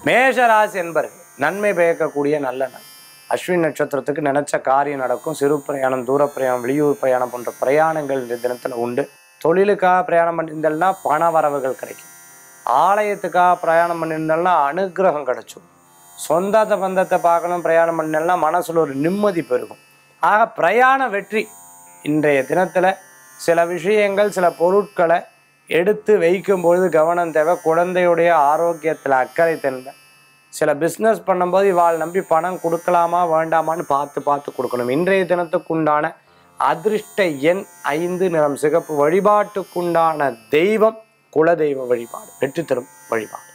மேஷராசி என்பர்கள் நன்மை பயக்கக்கூடிய நல்ல நாள் அஸ்வின் நட்சத்திரத்துக்கு நினைச்ச காரியம் நடக்கும் சிறு பிரயாணம் தூர பிரயாணம் வெளியூர் பிரயாணம் போன்ற பிரயாணங்கள் இந்த தினத்தில் உண்டு தொழிலுக்காக பிரயாணம் பண்ணியிருந்தேன்னா பண வரவுகள் கிடைக்கும் ஆலயத்துக்காக பிரயாணம் பண்ணியிருந்தேன்னா அனுக்கிரகம் கிடைச்சும் சொந்தத்தை பந்தத்தை பார்க்கணும் பிரயாணம் பண்ணேன்னா மனசுல ஒரு நிம்மதி பெருகும் ஆக பிரயாண வெற்றி இன்றைய தினத்தில் சில விஷயங்கள் சில பொருட்களை எடுத்து வைக்கும் பொழுது கவனம் தேவை குழந்தையுடைய ஆரோக்கியத்தில் அக்கறை தேவை சில பிஸ்னஸ் பண்ணும்போது இவாள் நம்பி பணம் கொடுக்கலாமா வேண்டாமான்னு பார்த்து பார்த்து கொடுக்கணும் இன்றைய தினத்துக்குண்டான அதிர்ஷ்ட எண் ஐந்து நிறம் சிகப்பு வழிபாட்டுக்குண்டான தெய்வம் குலதெய்வ வழிபாடு வெற்றி தரும் வழிபாடு